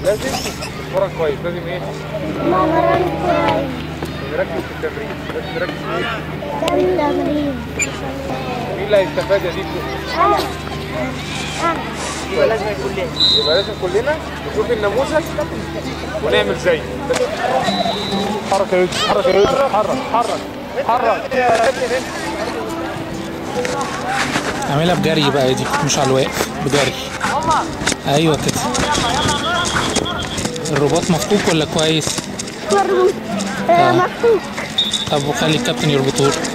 لازم تتمرن كويس لازم ايه مرن كويس نركز في التمرين لازم نركز في ايه ده التمرين مين اللي هيستفاد يا ديكو انا انا يبقى لازم يكون ليه يبقى لازم كلنا نشوف النموذج ونعمل زيه حرك يا يوسف حرك يا يوسف حرك حرك حرك اعملها بجري بقى دي مش على الواقف بجري ايوه كده الرباط مفكوك ولا كويس مربوط آه، مفكوك طب وخلي الكابتن يربطه لك.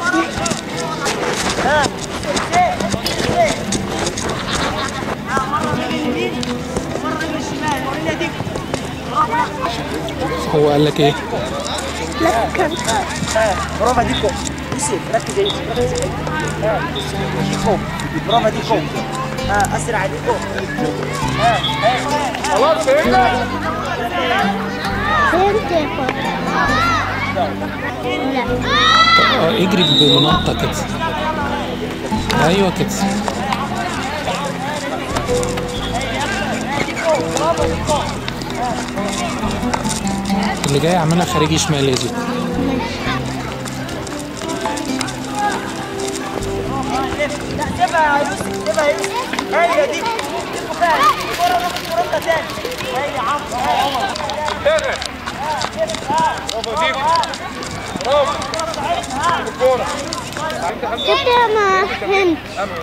مره من الشمال وريني ايديك هو قال لك ايه لكن برافو ديكو يوسف ركز يا يوسف ركز ها ديكو برافو ديكو ها اسرع ديكو خلاص فهمنا فهمت يا بابا لا اه اجري بنقطة كده ايوه كده اللي جاي اعملها خارجي شمال يا زيكو لا سيبها يا يوسف سيبها يا يوسف هي ديكو ديكو فعلا مره ناخد كورتنا تاني هي يا عمرو هي يا عمر اشتغل برافو ديكو برافو الكورة كده ما فهمت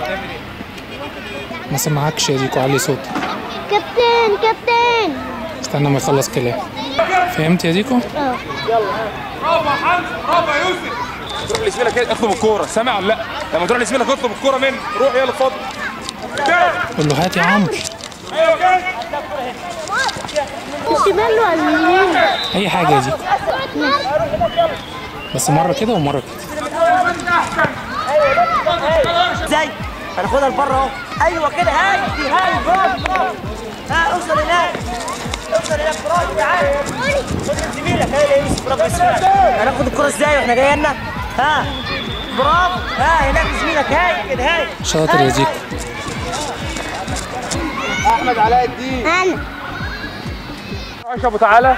ما سمعكش يا زيكو علي صوتك كابتن كابتن استنى ما يخلص كلام فهمت يا زيكو اه برافو يا حمزة برافو يا يوسف تروح لزميلك كده اطلب الكورة سامع ولا لا؟ لما تروح لزميلك اطلب الكورة منه روح يلا اتفضل كده قول له هات يا عمرو ايوه كده الشمال ولا اليمين اي حاجة يا زيكو بس مرة كده ومرة كده ازاي هناخدها لبره اهو ايوه كده هاي هاي برافو برافو ها اوصل هناك اوصل هناك برافو تعالى خد من زميلك هاي يا يوسف برافو اسمع هناخد الكرة ازاي واحنا جايين لنا ها برافو ها هناك زميلك هاي كده هاي شاطر يا زيكو احمد علاء الدين انا عايش ابو تعالى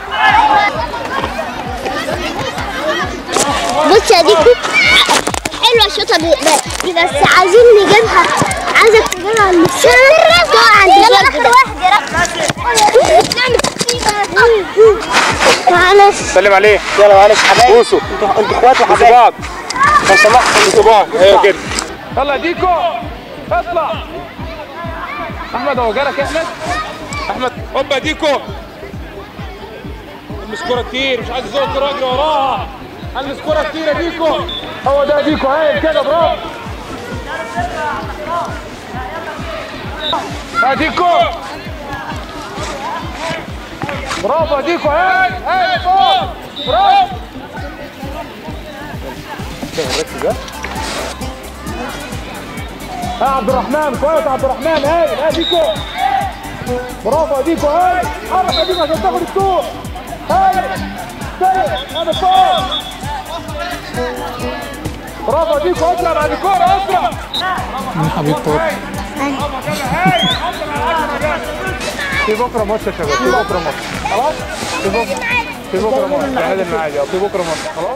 بص يا ديكو حلوه الشوطه دي ب- بس عايزين نجيبها عايزك تجيبها من الشارع تقع عند يلا اخر واحد يا رب نعمل معلش سلم عليه يلا معلش حبايبي بوسوا انتوا انتوا اخوات بوسوا وحبايب بعض لو سمحت بوسوا بعض ايوه كده يلا يا ديكو اطلع احمد هو جالك يا احمد احمد هوبا يا ديكو المس كوره كتير مش عايز يزوق الكوره يجري وراها المس كوره كتير يا ديكو هو ده يا ديكو هاي كده برافو يا ديكو برافو يا ديكو هاي هاي فوق برافو ركز ها ها عبد الرحمن كويس يا عبد الرحمن هاي ها ديكو برافو يا ديكو هاي حرك يا ديكو عشان تاخد الكوره هاي سيء هذا فوق برافو يا ديكو اسرع بعد الكوره اسرع من حبيب بابا في بكره ماتش يا شباب في بكره ماتش خلاص في بكره في بكره ماتش تعادل معايا في بكره ماتش خلاص